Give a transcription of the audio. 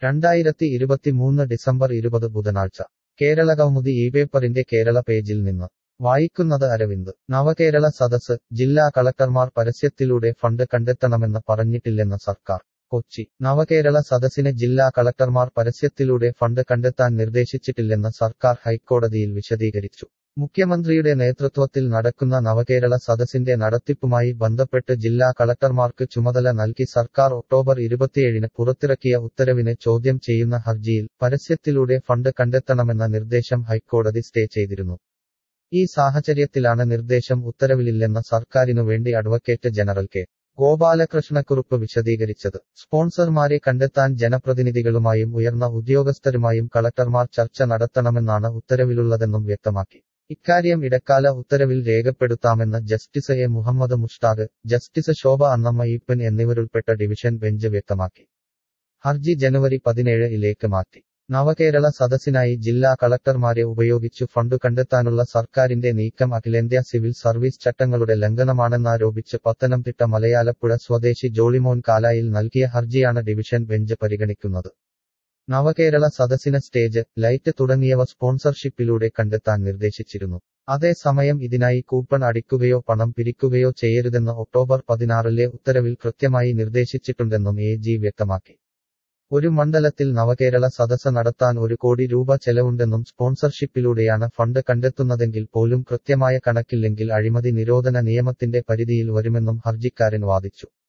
രണ്ടായിരത്തി ഇരുപത്തിമൂന്ന് ഡിസംബർ ഇരുപത് ബുധനാഴ്ച കേരളകൗമുദി ഈ പേപ്പറിന്റെ കേരള പേജിൽ നിന്ന് വായിക്കുന്നത് അരവിന്ദ് നവകേരള സദസ് ജില്ലാ കളക്ടർമാർ പരസ്യത്തിലൂടെ ഫണ്ട് കണ്ടെത്തണമെന്ന് പറഞ്ഞിട്ടില്ലെന്ന് സർക്കാർ കൊച്ചി നവകേരള സദസ്സിന് ജില്ലാ കളക്ടർമാർ പരസ്യത്തിലൂടെ ഫണ്ട് കണ്ടെത്താൻ നിർദ്ദേശിച്ചിട്ടില്ലെന്ന് സർക്കാർ ഹൈക്കോടതിയിൽ വിശദീകരിച്ചു മുഖ്യമന്ത്രിയുടെ നേതൃത്വത്തിൽ നടക്കുന്ന നവകേരള സദസ്സിന്റെ നടത്തിപ്പുമായി ബന്ധപ്പെട്ട് ജില്ലാ കളക്ടർമാർക്ക് ചുമതല നൽകി സർക്കാർ ഒക്ടോബർ ഇരുപത്തിയേഴിന് പുറത്തിറക്കിയ ഉത്തരവിനെ ചോദ്യം ചെയ്യുന്ന ഹർജിയിൽ പരസ്യത്തിലൂടെ ഫണ്ട് കണ്ടെത്തണമെന്ന നിർദ്ദേശം ഹൈക്കോടതി സ്റ്റേ ചെയ്തിരുന്നു ഈ സാഹചര്യത്തിലാണ് നിർദ്ദേശം ഉത്തരവിലില്ലെന്ന സർക്കാരിനു വേണ്ടി അഡ്വക്കേറ്റ് ജനറൽ കെ ഗോപാലകൃഷ്ണക്കുറുപ്പ് വിശദീകരിച്ചത് സ്പോൺസർമാരെ കണ്ടെത്താൻ ജനപ്രതിനിധികളുമായും ഉയർന്ന ഉദ്യോഗസ്ഥരുമായും കളക്ടർമാർ ചർച്ച നടത്തണമെന്നാണ് ഉത്തരവിലുള്ളതെന്നും വ്യക്തമാക്കി ഇക്കാര്യം ഇടക്കാല ഉത്തരവിൽ രേഖപ്പെടുത്താമെന്ന് justice A Muhammad Mushtaq justice Shobha Annamma Eappen എന്നിവരുൾപ്പെട്ട ഡിവിഷൻ ബെഞ്ച് വ്യക്തമാക്കി ഹർജി ജനുവരി പതിനേഴ് ഇലേക്ക് മാറ്റി നവകേരള സദസ്സിനായി ജില്ലാ കളക്ടർമാരെ ഉപയോഗിച്ചു ഫണ്ട് കണ്ടെത്താനുള്ള സർക്കാരിന്റെ നീക്കം അഖിലേന്ത്യാ സിവിൽ സർവീസ് ചട്ടങ്ങളുടെ ലംഘനമാണെന്നാരോപിച്ച് പത്തനംതിട്ട മലയാലപ്പുഴ സ്വദേശി ജോളിമോൻ കാലായിൽ നൽകിയ ഹർജിയാണ് ഡിവിഷൻ ബെഞ്ച് പരിഗണിക്കുന്നത് നവകേരള സദസ്സിന് സ്റ്റേജ് ലൈറ്റ് തുടങ്ങിയവ സ്പോൺസർഷിപ്പിലൂടെ കണ്ടെത്താൻ നിർദ്ദേശിച്ചിരുന്നു അതേസമയം ഇതിനായി കൂപ്പൺ അടിക്കുകയോ പണം പിരിക്കുകയോ ചെയ്യരുതെന്ന് ഒക്ടോബർ പതിനാറിലെ ഉത്തരവിൽ കൃത്യമായി നിർദ്ദേശിച്ചിട്ടുണ്ടെന്നും എ ജി വ്യക്തമാക്കി ഒരു മണ്ഡലത്തിൽ നവകേരള സദസ്സ് നടത്താൻ ഒരു കോടി രൂപ ചെലവുണ്ടെന്നും സ്പോൺസർഷിപ്പിലൂടെയാണ് ഫണ്ട് കണ്ടെത്തുന്നതെങ്കിൽ പോലും കൃത്യമായ കണക്കില്ലെങ്കിൽ അഴിമതി നിരോധന നിയമത്തിന്റെ പരിധിയിൽ വരുമെന്നും ഹർജിക്കാരൻ വാദിച്ചു